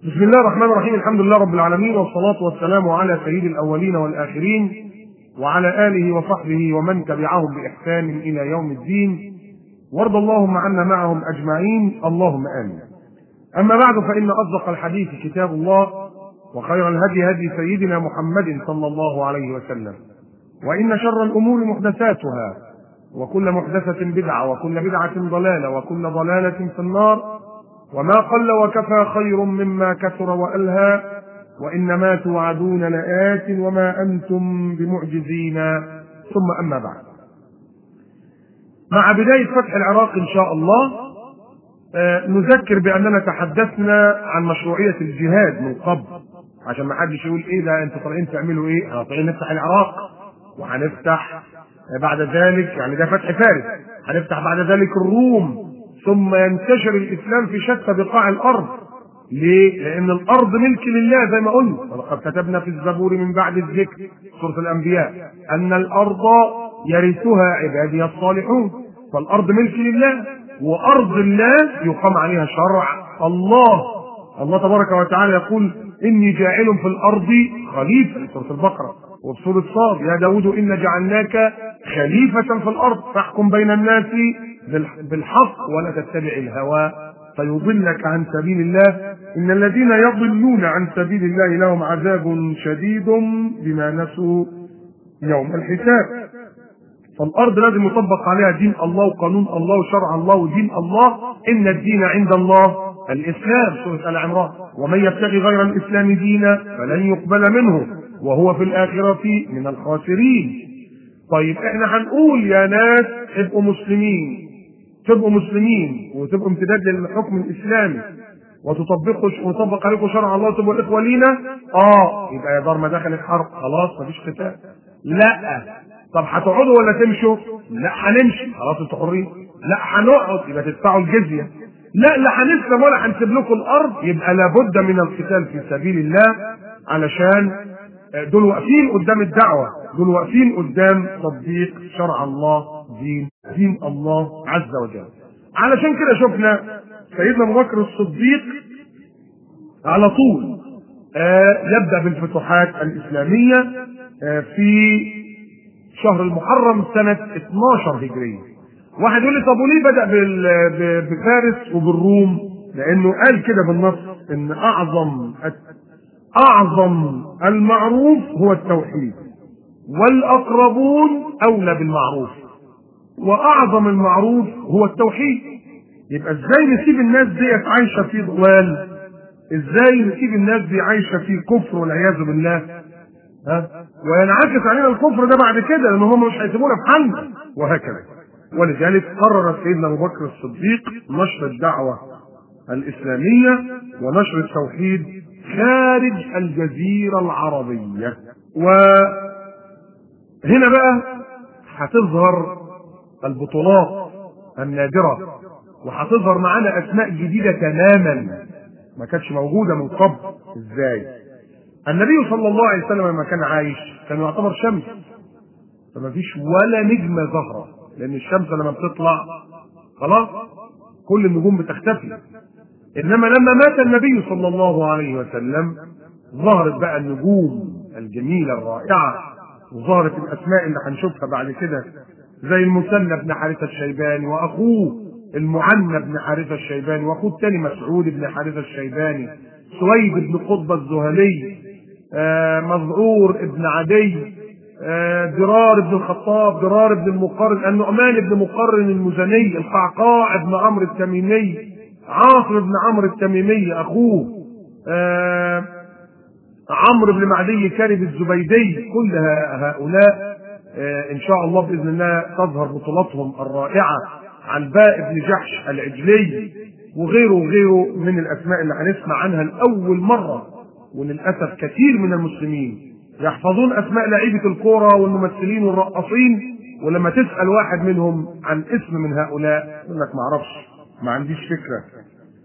بسم الله الرحمن الرحيم الحمد لله رب العالمين والصلاة والسلام على سيد الأولين والآخرين وعلى آله وصحبه ومن تبعهم بإحسان إلى يوم الدين وارض اللهم عنا معهم أجمعين اللهم آمين أما بعد فإن أصدق الحديث كتاب الله وخير الهدي هدي سيدنا محمد صلى الله عليه وسلم وإن شر الأمور محدثاتها وكل محدثة بدعة وكل بدعة ضلالة وكل ضلالة في النار وما قل وكفى خير مما كثر وألهى وإنما توعدون لآت وما أنتم بمعجزين ثم أما بعد مع بداية فتح العراق إن شاء الله آه نذكر بأننا تحدثنا عن مشروعية الجهاد من قبل عشان ما حدش يقول ايه ده انتوا طالعين تعملوا ايه؟ احنا طالعين نفتح العراق وهنفتح بعد ذلك يعني ده فتح فارس هنفتح بعد ذلك الروم ثم ينتشر الاسلام في شتى بقاع الارض ليه؟ لأن الأرض ملك لله زي ما قلنا ولقد كتبنا في الزبور من بعد الذكر سورة الأنبياء أن الأرض يرثها عبادي الصالحون فالأرض ملك لله وأرض الله يقام عليها شرع الله الله تبارك وتعالى يقول إني جاعل في الأرض خليفة سورة البقرة وفي سورة صاد يا داود إن جعلناك خليفة في الأرض فاحكم بين الناس بالحق ولا تتبع الهوى فيضلك عن سبيل الله إن الذين يضلون عن سبيل الله لهم عذاب شديد بما نسوا يوم الحساب فالأرض لازم يطبق عليها دين الله وقانون الله وشرع الله ودين الله إن الدين عند الله الإسلام سورة آل عمران ومن يبتغي غير الإسلام دينا فلن يقبل منه وهو في الآخرة من الخاسرين طيب احنا هنقول يا ناس ابقوا مسلمين تبقوا مسلمين وتبقوا امتداد للحكم الاسلامي وتطبقوا ويطبق عليكم شرع الله وتبقوا اخوه لينا اه يبقى يا دار ما دخلت حرب خلاص مفيش قتال لا طب هتقعدوا ولا تمشوا؟ لا هنمشي خلاص انتوا حرين لا هنقعد يبقى تدفعوا الجزيه لا لا هنسلم ولا هنسيب لكم الارض يبقى لابد من القتال في سبيل الله علشان دول واقفين قدام الدعوه دول واقفين قدام تطبيق شرع الله دين دين الله عز وجل علشان كده شفنا سيدنا ابو بكر الصديق على طول آه يبدا بالفتوحات الاسلاميه آه في شهر المحرم سنه 12 هجريه واحد يقول لي طب وليه بدا بفارس وبالروم لانه قال كده بالنص ان اعظم اعظم المعروف هو التوحيد والاقربون اولى بالمعروف واعظم المعروف هو التوحيد يبقى ازاي نسيب الناس ديت عايشه في ضلال ازاي نسيب الناس دي عايشه في كفر والعياذ بالله ها وينعكس علينا الكفر ده بعد كده لان هم مش هيسيبونا في حالنا وهكذا ولذلك قرر سيدنا ابو بكر الصديق نشر الدعوه الاسلاميه ونشر التوحيد خارج الجزيره العربيه وهنا بقى هتظهر البطولات النادرة وهتظهر معانا أسماء جديدة تماما ما كانتش موجودة من قبل إزاي؟ النبي صلى الله عليه وسلم لما كان عايش كان يعتبر شمس فما فيش ولا نجمة ظاهرة لأن الشمس لما بتطلع خلاص كل النجوم بتختفي إنما لما مات النبي صلى الله عليه وسلم ظهرت بقى النجوم الجميلة الرائعة وظهرت الأسماء اللي هنشوفها بعد كده زي المثنى بن حارثة الشيباني وأخوه المعنى بن حارثة الشيباني وأخوه الثاني مسعود بن حارثة الشيباني سويد بن قطبة الزهلي آه مذعور بن عدي آه درار بن الخطاب درار بن المقرن النعمان بن مقرن المزني القعقاع بن عمرو التميمي عاصم بن عمرو التميمي أخوه آه عمرو بن معدي كارب الزبيدي كل هؤلاء ان شاء الله باذن الله تظهر بطولاتهم الرائعه عن باء بن جحش العجلي وغيره وغيره من الاسماء اللي هنسمع عنها لاول مره وللاسف كثير من المسلمين يحفظون اسماء لعيبه الكوره والممثلين والرقاصين ولما تسال واحد منهم عن اسم من هؤلاء يقول لك ما اعرفش ما عنديش فكره.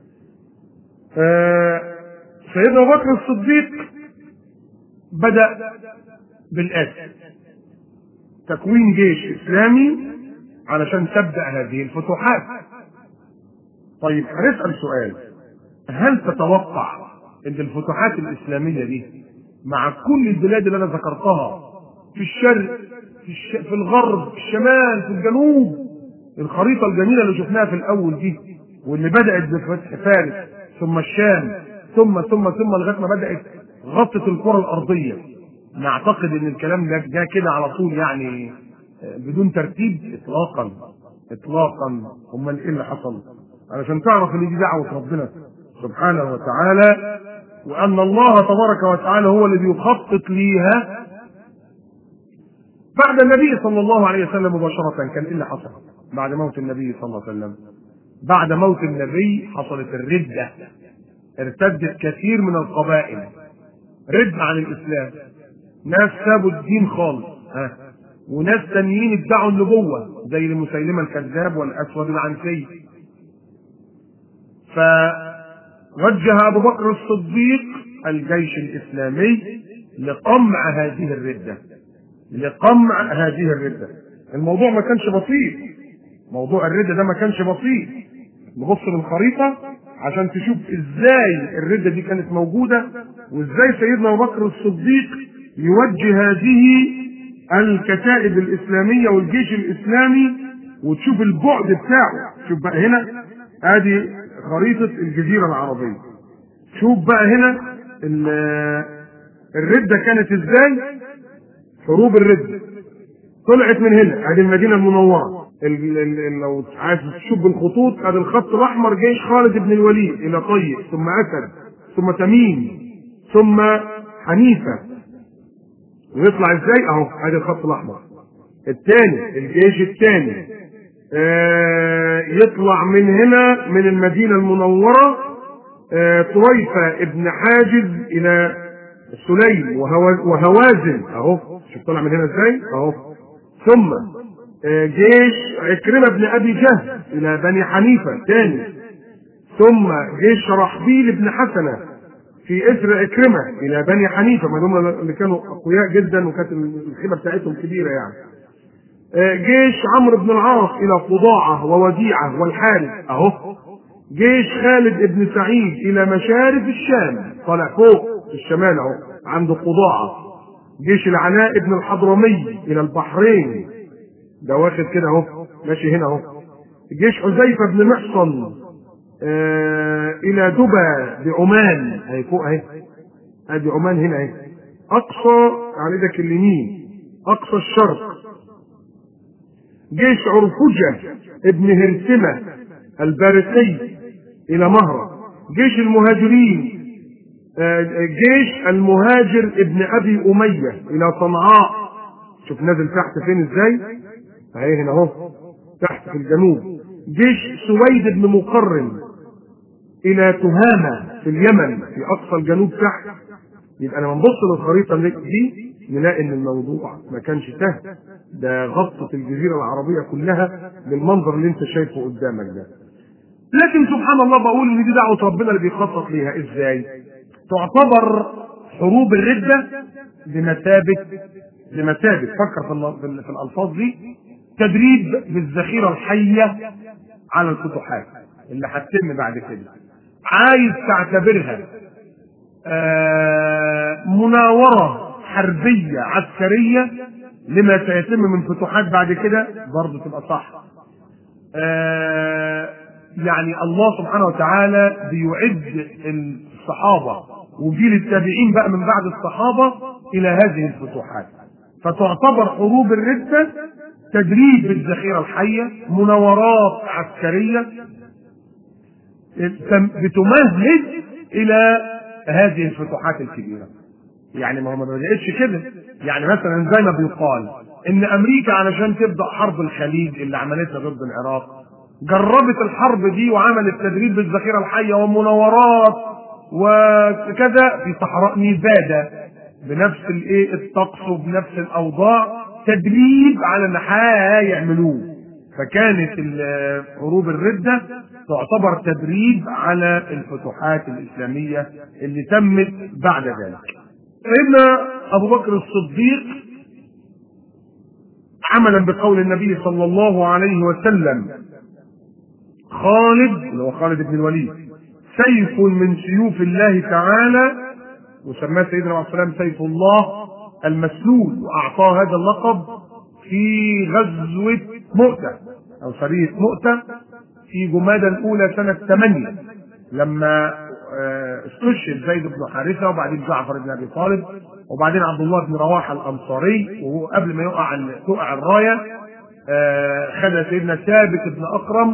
آه سيدنا ابو بكر الصديق بدا بالاتي تكوين جيش اسلامي علشان تبدا هذه الفتوحات طيب هنسال سؤال هل تتوقع ان الفتوحات الاسلاميه دي مع كل البلاد اللي انا ذكرتها في الشرق في, الش... في الغرب في الشمال في الجنوب الخريطه الجميله اللي شفناها في الاول دي واللي بدات بفتح فارس ثم الشام ثم ثم ثم لغايه ما بدات غطت الكره الارضيه نعتقد ان الكلام ده جاء كده على طول يعني بدون ترتيب اطلاقا اطلاقا امال ايه اللي حصل علشان تعرف ان دي دعوه ربنا سبحانه وتعالى وان الله تبارك وتعالى هو الذي يخطط ليها بعد النبي صلى الله عليه وسلم مباشرة كان ايه اللي حصل؟ بعد موت النبي صلى الله عليه وسلم بعد موت النبي حصلت الردة ارتدت كثير من القبائل رد عن الاسلام ناس سابوا الدين خالص ها وناس تانيين ادعوا النبوة زي المسيلمة الكذاب والأسود العنسي فوجه أبو بكر الصديق الجيش الإسلامي لقمع هذه الردة لقمع هذه الردة الموضوع ما كانش بسيط موضوع الردة ده ما كانش بسيط نبص للخريطة عشان تشوف ازاي الردة دي كانت موجودة وازاي سيدنا أبو بكر الصديق يوجه هذه الكتائب الإسلامية والجيش الإسلامي وتشوف البعد بتاعه شوف بقى هنا ادي خريطة الجزيرة العربية شوف بقى هنا الردة كانت ازاي حروب الردة طلعت من هنا ادي المدينة المنورة ال ال لو عايز تشوف بالخطوط ادي الخط الاحمر جيش خالد بن الوليد الى طيب ثم اسد ثم تميم ثم حنيفة ويطلع ازاي اهو ادي الخط الاحمر الثاني الجيش الثاني آه يطلع من هنا من المدينة المنورة آه طريفة ابن حاجز الى سليم وهوازن اهو شوف طلع من هنا ازاي اهو ثم آه جيش عكرمة بن ابي جهل الى بني حنيفة ثاني ثم جيش شرحبيل بن حسنة في اثر عكرمة الى بني حنيفة ما هم اللي كانوا اقوياء جدا وكانت الخيمة بتاعتهم كبيرة يعني جيش عمرو بن العاص الى قضاعة ووديعة والحارث اهو جيش خالد بن سعيد الى مشارف الشام طالع فوق في الشمال اهو عند قضاعة جيش العلاء بن الحضرمي الى البحرين ده واخد كده اهو ماشي هنا اهو جيش حذيفة بن محصن آه الى دبا بعمان اهي فوق اهي ادي عمان هنا اهي اقصى على ايدك اليمين اقصى الشرق جيش عرفجة ابن هرسمة البارقي إلى مهرة جيش المهاجرين جيش المهاجر ابن أبي أمية إلى صنعاء شوف نازل تحت فين ازاي اهي هنا اهو تحت في الجنوب جيش سويد بن مقرن إلى تهامة في اليمن في أقصى الجنوب تحت يبقى لما نبص للخريطة دي نلاقي ان الموضوع ما كانش سهل ده غطت الجزيره العربيه كلها بالمنظر اللي انت شايفه قدامك ده لكن سبحان الله بقول ان دي دعوه ربنا اللي بيخطط ليها ازاي تعتبر حروب الرده بمثابه بمثابه فكر في, في الالفاظ دي تدريب بالذخيره الحيه على الفتوحات اللي هتتم بعد كده عايز تعتبرها آه مناوره حربية عسكرية لما سيتم من فتوحات بعد كده برضه تبقى صح. آه يعني الله سبحانه وتعالى بيعد الصحابة وجيل التابعين بقى من بعد الصحابة إلى هذه الفتوحات. فتعتبر حروب الردة تدريب بالذخيرة الحية، مناورات عسكرية بتمهد إلى هذه الفتوحات الكبيرة. يعني ما هو ما بدأتش كده يعني مثلا زي ما بيقال ان امريكا علشان تبدا حرب الخليج اللي عملتها ضد العراق جربت الحرب دي وعملت تدريب بالذخيره الحيه ومناورات وكذا في صحراء نيفادا بنفس الايه الطقس وبنفس الاوضاع تدريب على اللي هيعملوه فكانت حروب الردة تعتبر تدريب على الفتوحات الإسلامية اللي تمت بعد ذلك سيدنا ابو بكر الصديق عملا بقول النبي صلى الله عليه وسلم خالد اللي هو خالد بن الوليد سيف من سيوف الله تعالى وسماه سيدنا عليه السلام سيف الله المسلول واعطاه هذا اللقب في غزوه مؤته او سريه مؤته في جمادى الاولى سنه 8 لما استشهد زيد بن حارثه وبعدين جعفر بن ابي طالب وبعدين عبد الله بن رواحه الانصاري وهو قبل ما يقع تقع الرايه خد سيدنا ثابت بن اكرم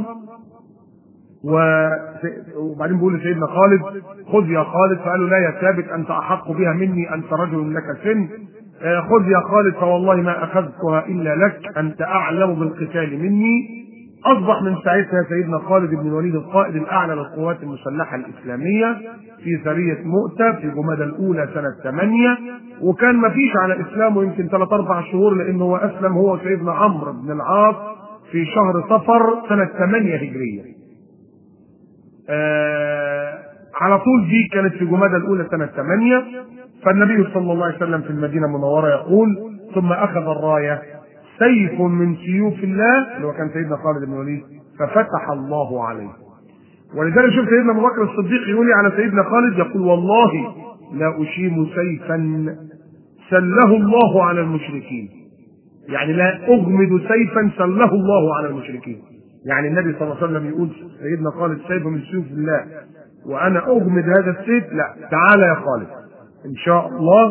وبعدين بيقول لسيدنا خالد خذ يا خالد فقال له لا يا ثابت انت احق بها مني انت رجل لك سن خذ يا خالد فوالله ما اخذتها الا لك انت اعلم بالقتال مني اصبح من ساعتها سيدنا خالد بن الوليد القائد الاعلى للقوات المسلحه الاسلاميه في سريه مؤته في جمادى الاولى سنه 8 وكان ما فيش على اسلامه يمكن ثلاث اربع شهور لانه هو اسلم هو وسيدنا عمرو بن العاص في شهر صفر سنه 8 هجريه. آه على طول دي كانت في جمادى الاولى سنه 8 فالنبي صلى الله عليه وسلم في المدينه المنوره يقول ثم اخذ الرايه سيف من سيوف الله اللي هو كان سيدنا خالد بن الوليد ففتح الله عليه ولذلك شوف سيدنا ابو بكر الصديق يقول على سيدنا خالد يقول والله لا اشيم سيفا سله الله على المشركين يعني لا اغمد سيفا سله الله على المشركين يعني النبي صلى الله عليه وسلم يقول سيدنا خالد سيف من سيوف الله وانا اغمد هذا السيف لا تعالى يا خالد ان شاء الله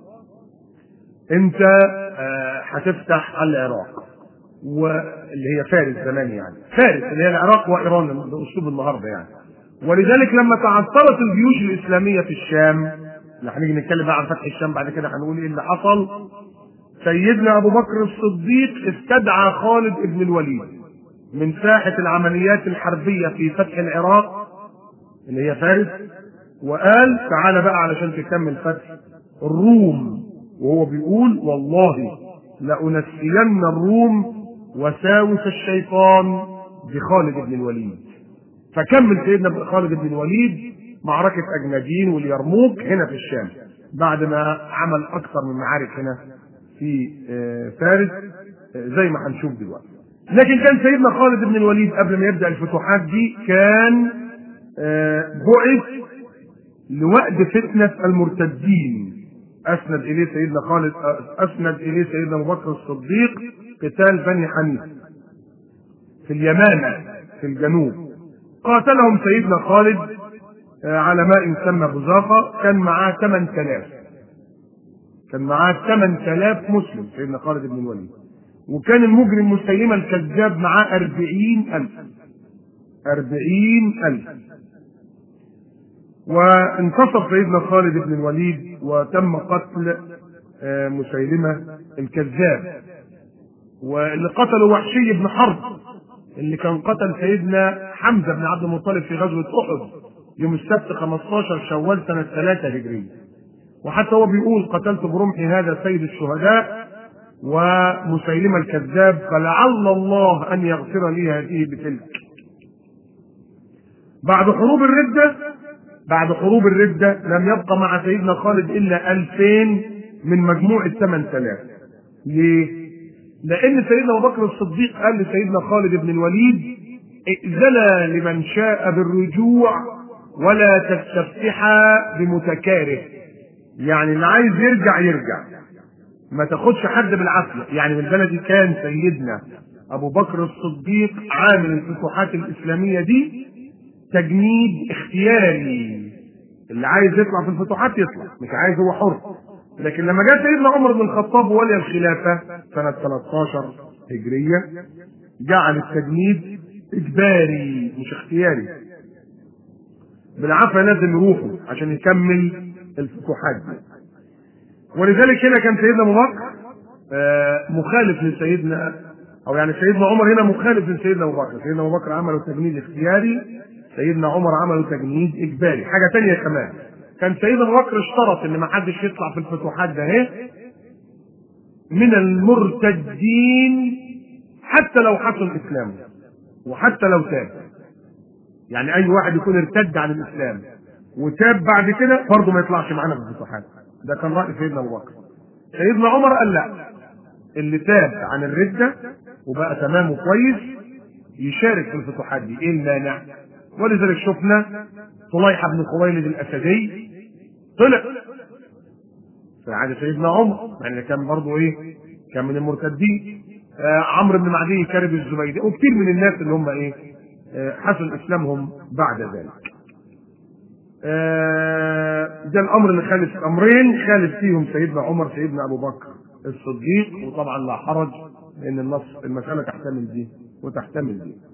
انت هتفتح العراق واللي هي فارس زمان يعني فارس اللي هي العراق وايران باسلوب النهارده يعني ولذلك لما تعثرت الجيوش الاسلاميه في الشام اللي هنيجي نتكلم بقى عن فتح الشام بعد كده هنقول ايه اللي حصل سيدنا ابو بكر الصديق استدعى خالد بن الوليد من ساحه العمليات الحربيه في فتح العراق اللي هي فارس وقال تعالى بقى علشان تكمل فتح الروم وهو بيقول والله لأنسين الروم وساوس الشيطان بخالد بن الوليد فكمل سيدنا خالد بن الوليد معركة أجنادين واليرموك هنا في الشام بعد ما عمل أكثر من معارك هنا في فارس زي ما هنشوف دلوقتي لكن كان سيدنا خالد بن الوليد قبل ما يبدأ الفتوحات دي كان بعث لوقت فتنة المرتدين اسند اليه سيدنا خالد اسند اليه سيدنا ابو بكر الصديق قتال بني حنيفه في اليمامه في الجنوب قاتلهم سيدنا خالد على ماء يسمى بزافة كان معاه 8000 كان معاه 8000 مسلم سيدنا خالد بن الوليد وكان المجرم مسيلمة الكذاب معاه 40000 40000 وانتصر سيدنا خالد بن الوليد وتم قتل مسيلمة الكذاب واللي قتله وحشي بن حرب اللي كان قتل سيدنا حمزة بن عبد المطلب في غزوة أحد يوم السبت 15 شوال سنة 3 هجرية وحتى هو بيقول قتلت برمحي هذا سيد الشهداء ومسيلمة الكذاب فلعل الله أن يغفر لي هذه بتلك بعد حروب الردة بعد حروب الردة لم يبقى مع سيدنا خالد إلا 2000 من مجموع ال 8000 ليه؟ لأن سيدنا أبو بكر الصديق قال لسيدنا خالد بن الوليد ائذن لمن شاء بالرجوع ولا تستفتحا بمتكاره يعني اللي عايز يرجع يرجع ما تاخدش حد بالعافية يعني من بلدي كان سيدنا أبو بكر الصديق عامل الفتوحات الإسلامية دي تجنيد اختياري اللي عايز يطلع في الفتوحات يطلع مش عايز هو حر لكن لما جاء سيدنا عمر بن الخطاب ولي الخلافة سنة 13 هجرية جعل التجنيد إجباري مش اختياري بالعافية لازم يروحوا عشان يكمل الفتوحات دي ولذلك هنا كان سيدنا ابو بكر مخالف لسيدنا او يعني سيدنا عمر هنا مخالف لسيدنا ابو بكر سيدنا ابو بكر عملوا تجنيد اختياري سيدنا عمر عملوا تجنيد اجباري حاجه ثانيه كمان كان سيدنا ابو بكر اشترط ان ما حدش يطلع في الفتوحات ده اهي من المرتدين حتى لو حصل اسلامه وحتى لو تاب يعني اي واحد يكون ارتد عن الاسلام وتاب بعد كده برضه ما يطلعش معانا في الفتوحات ده كان راي سيدنا ابو بكر سيدنا عمر قال لا اللي تاب عن الرده وبقى تمامه كويس يشارك في الفتوحات دي ايه المانع ولذلك شفنا طليحة بن خويلد الأسدي طلع في عهد سيدنا عمر يعني كان برضه ايه كان من المرتدين آه عمرو بن معدي كارب الزبيدي وكثير من الناس اللي هم ايه آه حسن اسلامهم بعد ذلك آه ده الامر اللي خالف امرين خالف فيهم سيدنا عمر سيدنا ابو بكر الصديق وطبعا لا حرج لان النص المساله تحتمل دي وتحتمل دي